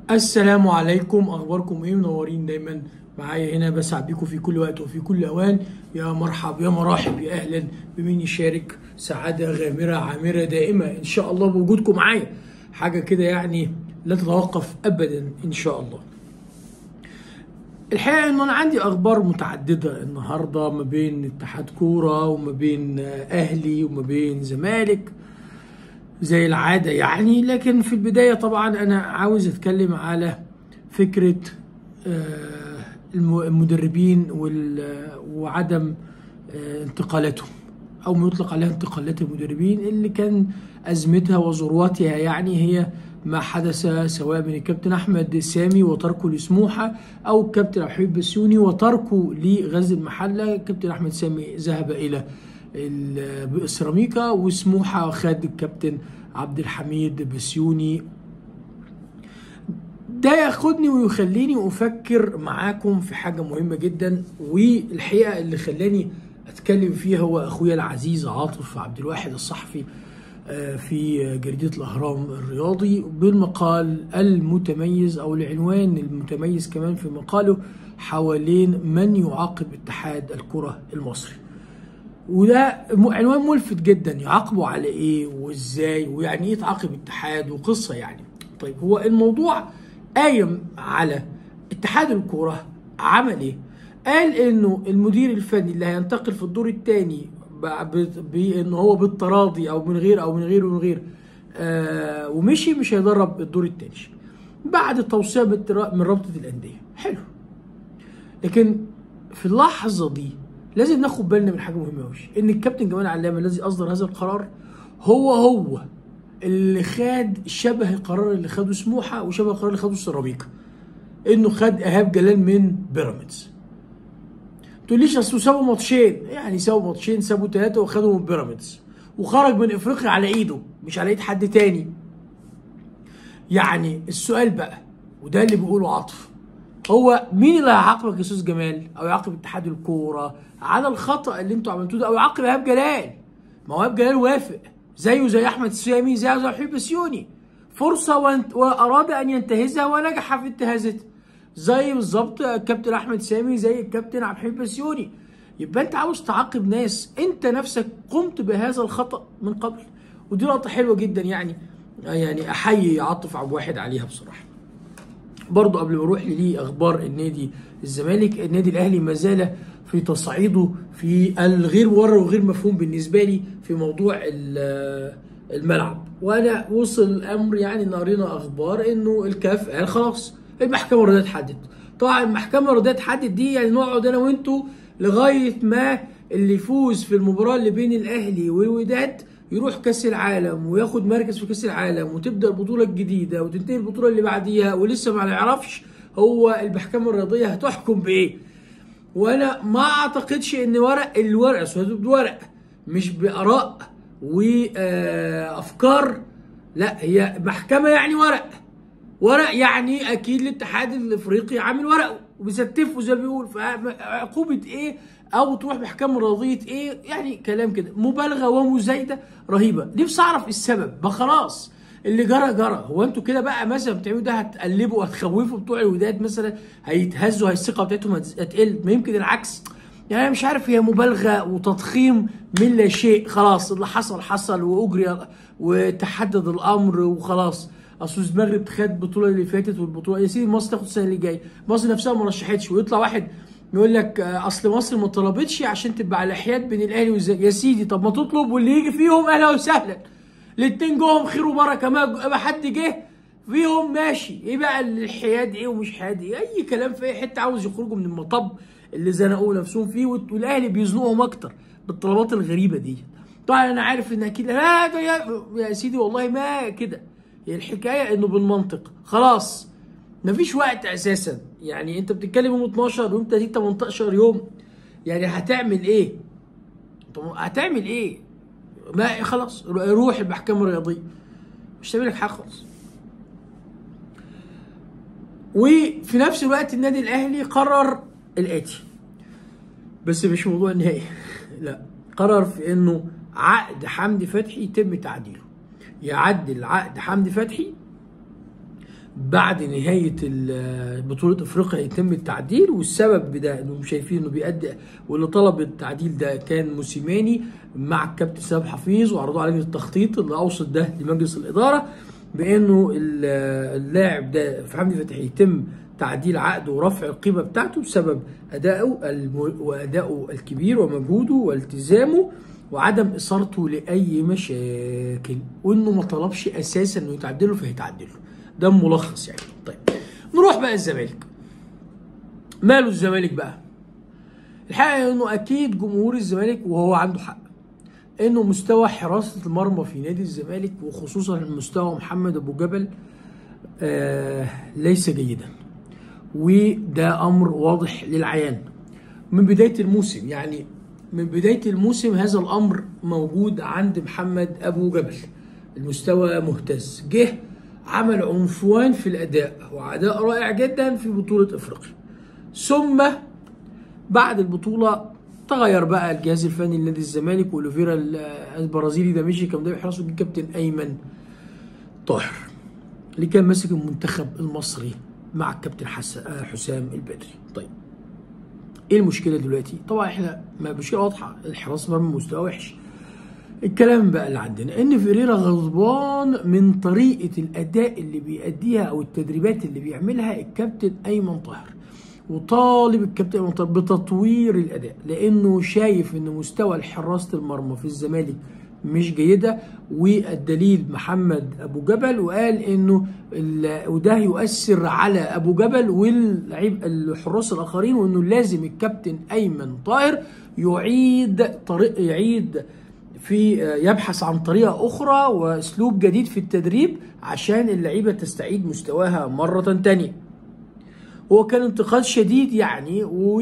السلام عليكم اخباركم ايه منورين دايما معايا هنا بسعد بيكم في كل وقت وفي كل اوان يا مرحب يا مرحب يا اهلا بمين يشارك سعاده غامره عامره دائمه ان شاء الله بوجودكم معايا حاجه كده يعني لا تتوقف ابدا ان شاء الله الحقيقه ان انا عندي اخبار متعدده النهارده ما بين اتحاد كوره وما بين اهلي وما بين زمالك زي العاده يعني لكن في البدايه طبعا انا عاوز اتكلم على فكره آه، الم- المدربين وال- وعدم آه، انتقالاتهم او ما يطلق عليها انتقالات المدربين اللي كان ازمتها وذروتها يعني هي ما حدث سواء من الكابتن احمد سامي وتركه لسموحه او الكابتن عبد الحميد بسيوني وتركه لغزل المحله الكابتن احمد سامي ذهب الى ال- السيراميكا وسموحه خد الكابتن عبد الحميد بسيوني ده ياخدني ويخليني افكر معاكم في حاجه مهمه جدا والحقيقه اللي خلاني اتكلم فيها هو اخويا العزيز عاطف عبد الواحد الصحفي آه، في جريده الاهرام الرياضي بالمقال المتميز او العنوان المتميز كمان في مقاله حوالين من يعاقب اتحاد الكره المصري وده م- عنوان ملفت جدا يعاقبوا على ايه وازاي ويعني ايه تعاقب اتحاد وقصه يعني طيب هو الموضوع قايم على اتحاد الكوره عمل ايه قال انه المدير الفني اللي هينتقل في الدور الثاني بانه هو بالتراضي او من غير او من غير ومن غير آه ومشي مش هيدرب الدور الثاني بعد التوصيه بالترا- من رابطه الانديه حلو لكن في اللحظه دي لازم ناخد بالنا من حاجه مهمه قوي ان الكابتن جمال علامه الذي اصدر هذا القرار هو هو اللي خد شبه القرار اللي خده سموحه وشبه القرار اللي خده سيراميكا انه خد ايهاب جلال من بيراميدز تقوليش اصل سابوا ماتشين يعني سابوا ماتشين سابوا ثلاثه وخدوا من بيراميدز وخرج من افريقيا على ايده مش على ايد حد تاني يعني السؤال بقى وده اللي بيقوله عاطف هو مين اللي هيعاقبك يا استاذ جمال او يعاقب اتحاد الكوره على الخطا اللي انتوا عملتوه ده او يعاقب ايهاب جلال ما هو ايهاب جلال وافق زيه زي احمد سامي زيه زي حبيب بسيوني فرصه وانت- واراد ان ينتهزها ونجح في انتهازها زي بالظبط الكابتن احمد سامي زي الكابتن عبد الحميد بسيوني يبقى انت عاوز تعاقب ناس انت نفسك قمت بهذا الخطا من قبل ودي نقطه حلوه جدا يعني يعني احيي عاطف عبد واحد عليها بصراحه برضه قبل ما اروح ليه اخبار النادي الزمالك النادي الاهلي ما زال في تصعيده في الغير مورر وغير مفهوم بالنسبه لي في موضوع ال- الملعب وانا وصل الامر يعني ان قرينا اخبار انه الكاف قال خلاص المحكمه اوريدي اتحدد طبعا المحكمه اوريدي اتحدد دي يعني نقعد انا وانتوا لغايه ما اللي يفوز في المباراه اللي بين الاهلي والوداد يروح كاس العالم وياخد مركز في كاس العالم وتبدا البطوله الجديده وتنتهي البطوله اللي بعديها ولسه ما نعرفش هو المحكمه الرياضيه هتحكم بايه وانا ما اعتقدش ان ورق الورق سؤال ورق مش باراء وافكار لا هي محكمه يعني ورق ورق يعني اكيد الاتحاد الافريقي عامل ورقه وبيستفه زي ما بيقول فعقوبه ايه او تروح محكمه رياضيه ايه يعني كلام كده مبالغه ومزايده رهيبه نفسي اعرف السبب ما خلاص اللي جرى جرى هو انتوا كده بقى مثلا بتعملوا ده هتقلبوا هتخوفوا بتوع الوداد مثلا هيتهزوا هي الثقه بتاعتهم هتز- هتقل ما يمكن العكس يعني انا مش عارف هي مبالغه وتضخيم من لا شيء خلاص اللي حصل حصل واجري وتحدد الامر وخلاص اصل المغرب خد البطوله اللي فاتت والبطوله يا سيدي مصر تاخد السنه اللي جايه مصر نفسها ما رشحتش ويطلع واحد يقول لك آه، اصل مصر ما طلبتش عشان تبقى على حياد بين الاهلي والزمالك يا سيدي طب ما تطلب واللي يجي فيهم اهلا وسهلا الاتنين جوهم خير وبركه ما ما حد جه فيهم ماشي ايه بقى الحياد ايه ومش حياد ايه اي كلام في اي حته عاوز يخرجوا من المطب اللي زنقوا نفسهم فيه وال- والاهلي بيزنقهم اكتر بالطلبات الغريبه دي طبعا انا عارف ان اكيد لا ده يا, يا سيدي والله ما كده هي الحكايه انه بالمنطق خلاص مفيش وقت اساسا يعني انت بتتكلم يوم 12 يوم 30 18 يوم يعني هتعمل ايه طب هتعمل ايه ما خلاص روح المحكمه الرياضيه مش هتعمل لك حاجه خالص وفي نفس الوقت النادي الاهلي قرر الاتي بس مش موضوع نهائي لا قرر في انه عقد حمدي فتحي يتم تعديله يعدل عقد حمدي فتحي بعد نهايه ال- بطوله افريقيا يتم التعديل والسبب بده انهم شايفين انه بيأدي واللي طلب التعديل ده كان موسيماني مع الكابتن سام حفيظ وعرضوه على لجنه التخطيط اللي اوصل ده لمجلس الاداره بانه ال- اللاعب ده في حمدي فتحي يتم تعديل عقده ورفع القيمه بتاعته بسبب ادائه الم- وادائه الكبير ومجهوده والتزامه وعدم اثارته لاي مشاكل وانه ما طلبش اساسا انه يتعدله فهيتعدله ده ملخص يعني طيب نروح بقى الزمالك ماله الزمالك بقى الحقيقه انه اكيد جمهور الزمالك وهو عنده حق انه مستوى حراسه المرمى في نادي الزمالك وخصوصا مستوى محمد ابو جبل آه ليس جيدا وده امر واضح للعيان من بدايه الموسم يعني من بدايه الموسم هذا الامر موجود عند محمد ابو جبل المستوى مهتز جه عمل عنفوان في الاداء واداء رائع جدا في بطوله افريقيا ثم بعد البطوله تغير بقى الجهاز الفني لنادي الزمالك واوليفيرا البرازيلي ده مشي كان ده بيحرسه الكابتن ايمن طاهر اللي كان ماسك المنتخب المصري مع الكابتن حس... آه، حسام البدري طيب ايه المشكله دلوقتي طبعا احنا ما مشكله واضحه الحراس مرمى مستوى وحش الكلام بقى اللي عندنا ان فيريرا غضبان من طريقه الاداء اللي بيأديها او التدريبات اللي بيعملها الكابتن ايمن طاهر وطالب الكابتن ايمن طاهر بتطوير الاداء لانه شايف ان مستوى حراسه المرمى في الزمالك مش جيده والدليل محمد ابو جبل وقال انه ال- وده يؤثر على ابو جبل واللعيب الحراس الاخرين وانه لازم الكابتن ايمن طاهر يعيد طريق يعيد في يبحث عن طريقه اخرى واسلوب جديد في التدريب عشان اللعيبه تستعيد مستواها مره تانية هو كان انتقاد شديد يعني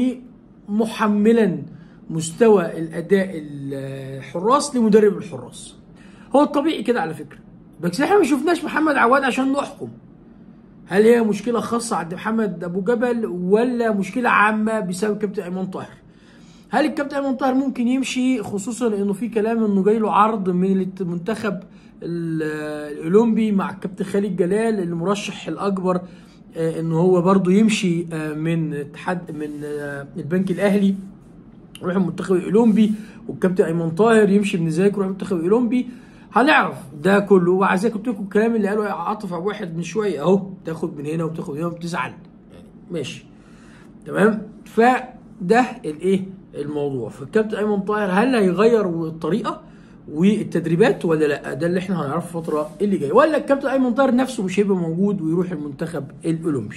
ومحملا مستوى الاداء الحراس لمدرب الحراس هو الطبيعي كده على فكره بس احنا ما شفناش محمد عواد عشان نحكم هل هي مشكله خاصه عند محمد ابو جبل ولا مشكله عامه بسبب كابتن ايمن طاهر هل الكابتن ايمن طاهر ممكن يمشي خصوصا انه في كلام انه جاي له عرض من المنتخب ال- الاولمبي مع الكابتن خالد جلال المرشح الاكبر آه، انه هو برضه يمشي آه، من اتحاد من آه، البنك الاهلي يروح المنتخب الاولمبي والكابتن ايمن طاهر يمشي من الزمالك يروح المنتخب الاولمبي هنعرف ده كله ومع ذلك قلت لكم الكلام اللي قاله عاطف ابو واحد من شويه اهو تاخد من هنا وتاخد من هنا وبتزعل يعني ماشي تمام فده الايه الموضوع فالكابتن ايمن طاهر هل هيغير الطريقه والتدريبات ولا لا ده اللي احنا هنعرفه الفتره اللي جايه ولا الكابتن ايمن طاهر نفسه مش هيبقى موجود ويروح المنتخب الاولمبي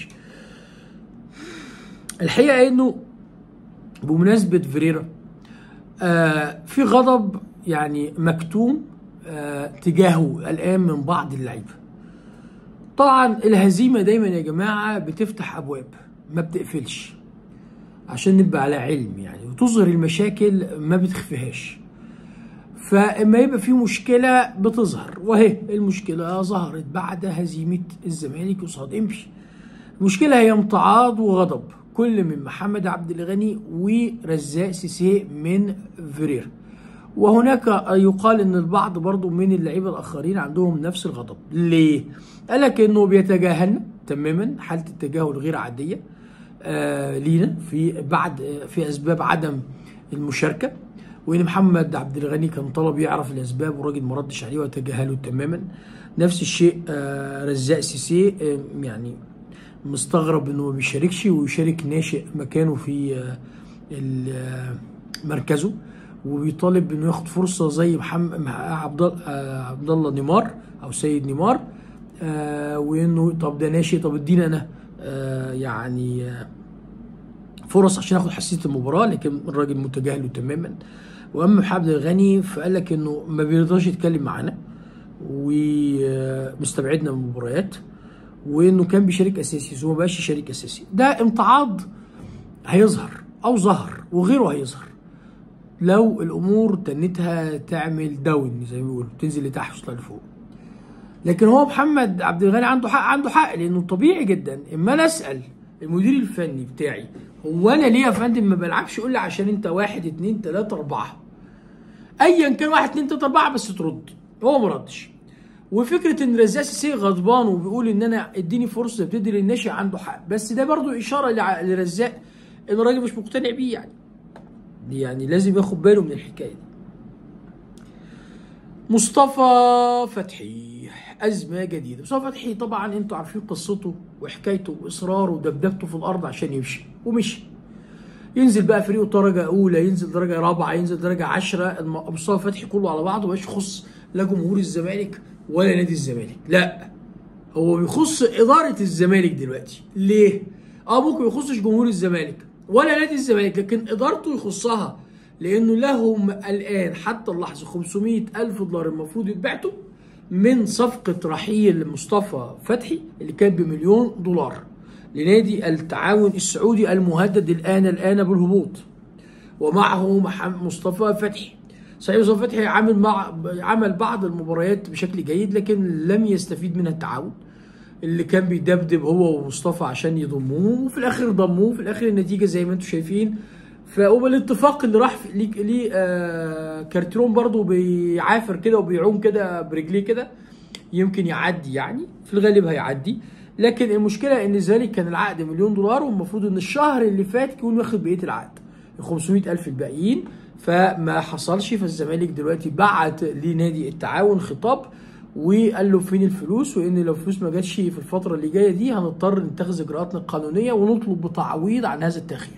الحقيقه انه بمناسبه فيريرا آه في غضب يعني مكتوم آه تجاهه الان من بعض اللعيبه طبعا الهزيمه دايما يا جماعه بتفتح ابواب ما بتقفلش عشان نبقى على علم يعني وتظهر المشاكل ما بتخفيهاش فاما يبقى في مشكله بتظهر وهي المشكله ظهرت بعد هزيمه الزمالك قصاد انبي المشكله هي امتعاض وغضب كل من محمد عبد الغني ورزاق سيسي من فيريرا وهناك يقال ان البعض برضو من اللعيبه الاخرين عندهم نفس الغضب ليه قال لك انه بيتجاهلنا تماما حاله التجاهل غير عاديه آه لينا في بعد آه في اسباب عدم المشاركه وان محمد عبد الغني كان طلب يعرف الاسباب والراجل ما ردش عليه وتجاهله تماما نفس الشيء آه رزاق سيسي آه يعني مستغرب انه ما بيشاركش ويشارك ناشئ مكانه في آه ال- آه مركزه وبيطالب انه ياخد فرصه زي محمد عبد الله- آه، عبد الله نيمار او سيد نيمار آه وانه طب ده ناشئ طب ادينا انا آه يعني آه فرص عشان اخد حساسيه المباراه لكن الراجل متجاهله تماما واما محمد الغني فقال لك انه ما بيرضاش يتكلم معانا ومستبعدنا من المباريات وانه كان بيشارك اساسي بس هو ما بقاش يشارك اساسي ده امتعاض هيظهر او ظهر وغيره هيظهر لو الامور تنتها تعمل داون زي ما بيقولوا تنزل لتحت وتطلع لفوق لكن هو محمد عبد الغني عنده حق عنده حق لانه طبيعي جدا اما انا اسال المدير الفني بتاعي هو انا ليه يا فندم ما بلعبش يقول لي عشان انت واحد اتنين تلاته اربعه ايا كان واحد اتنين تلاته اربعه بس ترد هو ما ردش وفكره ان رزاق سيسي غضبان وبيقول ان انا اديني فرصه بتدي للناشئ عنده حق بس ده برضو اشاره لع- لرزاق ان الراجل مش مقتنع بيه يعني دي يعني لازم ياخد باله من الحكايه دي مصطفى فتحي أزمة جديدة مصطفى فتحي طبعا انتوا عارفين قصته وحكايته وإصراره ودبدبته في الأرض عشان يمشي ومشي ينزل بقى فريقه درجة أولى ينزل درجة رابعة ينزل درجة عشرة الم- مصطفى فتحي كله على بعضه مش يخص لا جمهور الزمالك ولا نادي الزمالك لا هو بيخص إدارة الزمالك دلوقتي ليه؟ اه ممكن ما يخصش جمهور الزمالك ولا نادي الزمالك لكن إدارته يخصها لأنه لهم الآن حتى اللحظة 500 ألف دولار المفروض يتبعتوا من صفقة رحيل مصطفى فتحي اللي كان بمليون دولار لنادي التعاون السعودي المهدد الآن الآن بالهبوط ومعه محمد مصطفى فتحي صحيح مصطفى فتحي عامل مع عمل بعض المباريات بشكل جيد لكن لم يستفيد من التعاون اللي كان بيدبدب هو ومصطفى عشان يضموه وفي الاخر ضموه في الاخر النتيجه زي ما انتم شايفين فالاتفاق اللي راح في- ليه ليه آه كارتيرون برضو بيعافر كده وبيعوم كده برجليه كده يمكن يعدي يعني في الغالب هيعدي لكن المشكله ان الزمالك كان العقد مليون دولار والمفروض ان الشهر اللي فات يكون واخد بقيه العقد ال 500 الف الباقيين فما حصلش فالزمالك دلوقتي بعت لنادي التعاون خطاب وقال له فين الفلوس وان لو الفلوس ما جاتش في الفتره اللي جايه دي هنضطر نتخذ اجراءاتنا القانونيه ونطلب بتعويض عن هذا التاخير.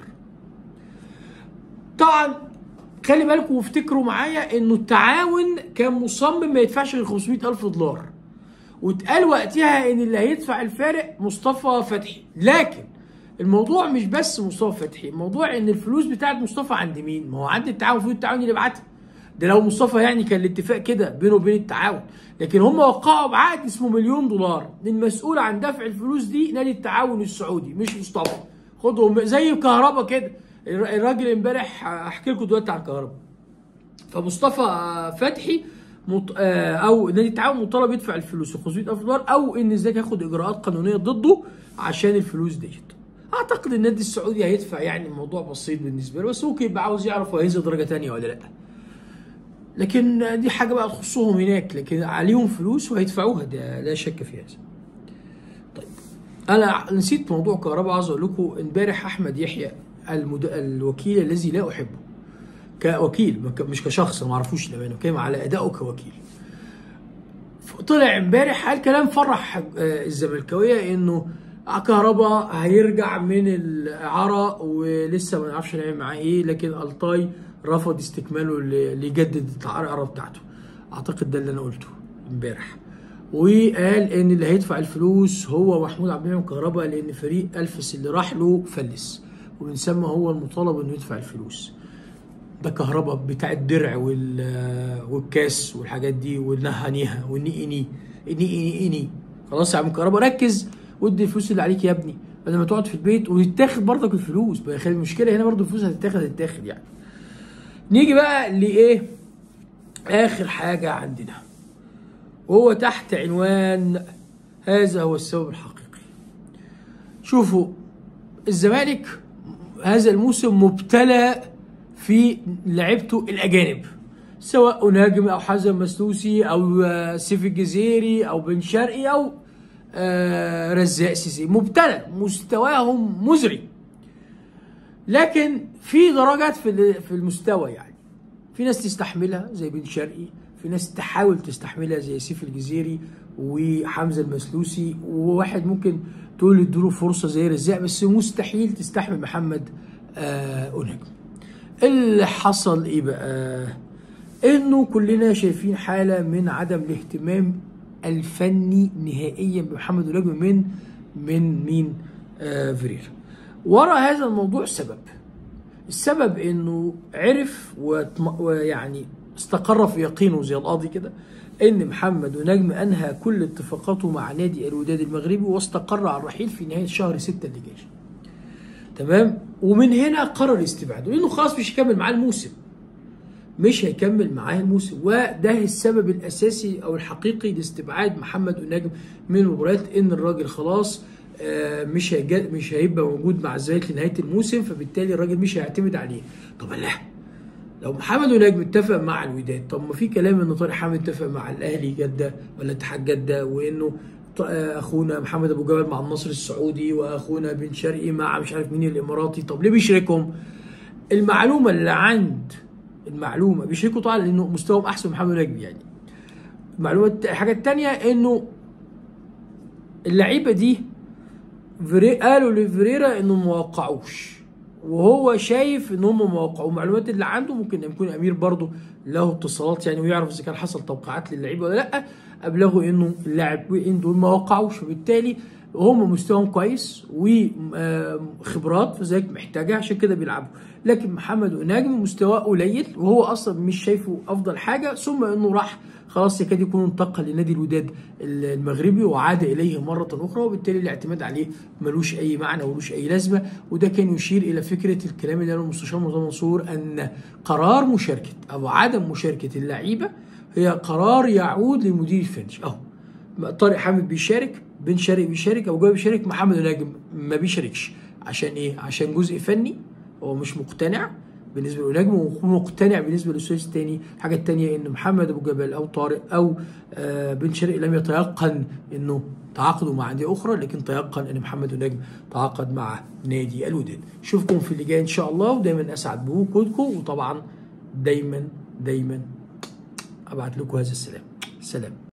طبعا خلي بالكم وافتكروا معايا انه التعاون كان مصمم ما يدفعش غير 500 الف دولار واتقال وقتها ان اللي هيدفع الفارق مصطفى فتحي لكن الموضوع مش بس مصطفى فتحي الموضوع ان الفلوس بتاعت مصطفى عند مين ما هو عند التعاون المفروض التعاون اللي يبعتها ده لو مصطفى يعني كان الاتفاق كده بينه وبين التعاون لكن هم وقعوا بعقد اسمه مليون دولار المسؤول عن دفع الفلوس دي نادي التعاون السعودي مش مصطفى خدهم زي كهربا كده الر- الراجل امبارح احكي لكم دلوقتي عن كهربا فمصطفى فتحي مط... آه، او نادي التعاون مطالب يدفع الفلوس 500000 دولار او ان ازاي ياخد اجراءات قانونيه ضده عشان الفلوس ديت اعتقد النادي السعودي هيدفع يعني الموضوع بسيط بالنسبه له بس ممكن يبقى عاوز يعرف هو هينزل درجه تانية ولا لا لكن دي حاجه بقى تخصهم هناك لكن عليهم فلوس وهيدفعوها ده لا شك في هذا طيب انا نسيت موضوع كهرباء عاوز اقول لكم امبارح احمد يحيى المد... الوكيل الذي لا احبه كوكيل ما ك- مش كشخص ما اعرفوش لما بتكلم على ادائه كوكيل طلع امبارح قال كلام فرح آه، الزملكاويه انه كهربا هيرجع من الاعاره ولسه ما نعرفش نعمل معاه ايه لكن التاي رفض استكماله ل- ليجدد الاعاره بتاعته اعتقد ده اللي انا قلته امبارح وقال ان اللي هيدفع الفلوس هو محمود عبد المنعم كهربا لان فريق الفس اللي راح له فلس ومن ثم هو المطالب انه يدفع الفلوس ده كهرباء بتاع الدرع وال والكاس والحاجات دي والنهانيها والني اني اني اني اني خلاص يا عم كهرباء ركز وادي الفلوس اللي عليك يا ابني بدل ما تقعد في البيت ويتاخد برضك الفلوس بقى خلي المشكله هنا برضه الفلوس هتتاخد هتتاخد يعني نيجي بقى لايه اخر حاجه عندنا وهو تحت عنوان هذا هو السبب الحقيقي شوفوا الزمالك هذا الموسم مبتلى في لعيبته الاجانب سواء ناجم او حسن مسلوسي او آه، سيف الجزيري او بن شرقي او آه، رزاق سيسي مبتلى مستواهم مزري لكن في درجات في ال- في المستوى يعني في ناس تستحملها زي بن شرقي في ناس تحاول تستحملها زي سيف الجزيري وحمزه المسلوسي وواحد ممكن تقول اديله فرصه زي رزاق بس مستحيل تستحمل محمد آه أوناجم اللي حصل ايه بقى انه كلنا شايفين حاله من عدم الاهتمام الفني نهائيا بمحمد أوناجم من من مين آه فيريرا ورا هذا الموضوع سبب السبب انه عرف وطم- ويعني استقر في يقينه زي القاضي كده ان محمد ونجم انهى كل اتفاقاته مع نادي الوداد المغربي واستقر على الرحيل في نهايه شهر 6 اللي جاي تمام ومن هنا قرر استبعاده لانه خلاص مش هيكمل معاه الموسم مش هيكمل معاه الموسم وده السبب الاساسي او الحقيقي لاستبعاد محمد ونجم من المباريات ان الراجل خلاص آه، مش هيجا مش هيبقى موجود مع الزمالك لنهايه الموسم فبالتالي الراجل مش هيعتمد عليه طب لا لو محمد ونجم اتفق مع الوداد طب ما في كلام ان طارق حامد اتفق مع الاهلي جده ولا اتحاد جده وانه ط- آه، اخونا محمد ابو جبل مع النصر السعودي واخونا بن شرقي مع مش عارف مين الاماراتي طب ليه بيشاركهم؟ المعلومه اللي عند المعلومه بيشاركوا طبعا لانه مستواهم احسن من محمد نجم يعني المعلومه الت- الحاجه الثانيه انه اللعيبه دي فري قالوا لفريرا انهم ما وقعوش وهو شايف ان هم ما وقعوا المعلومات اللي عنده ممكن يكون امير برضه له اتصالات يعني ويعرف اذا كان حصل توقيعات للعيبه ولا لا ابلغوا انه اللاعبين دول ما وقعوش فبالتالي هم مستواهم كويس وخبرات فذلك محتاجه عشان كده بيلعبوا لكن محمد ونجم مستواه قليل وهو اصلا مش شايفه افضل حاجه ثم انه راح خلاص يكاد يكون انتقل لنادي الوداد المغربي وعاد اليه مره اخرى وبالتالي الاعتماد عليه ملوش اي معنى وملوش اي لازمه وده كان يشير الى فكره الكلام اللي قاله المستشار مرتضى منصور ان قرار مشاركه او عدم مشاركه اللعيبه هي قرار يعود للمدير الفني اهو طارق حامد بيشارك بن شرقي بيشارك ابو جابر بيشارك محمد نجم ما بيشاركش عشان ايه عشان جزء فني هو مش مقتنع بالنسبه لنجم ومقتنع بالنسبه للاستاذ الثاني الحاجه الثانيه ان محمد ابو جبل او طارق او آه بن شرقي لم يتيقن انه تعاقدوا مع انديه اخرى لكن تيقن ان محمد النجم تعاقد مع نادي الوداد اشوفكم في اللي جاي ان شاء الله ودايما اسعد بوجودكم وطبعا دايما دايما ابعت لكم هذا السلام سلام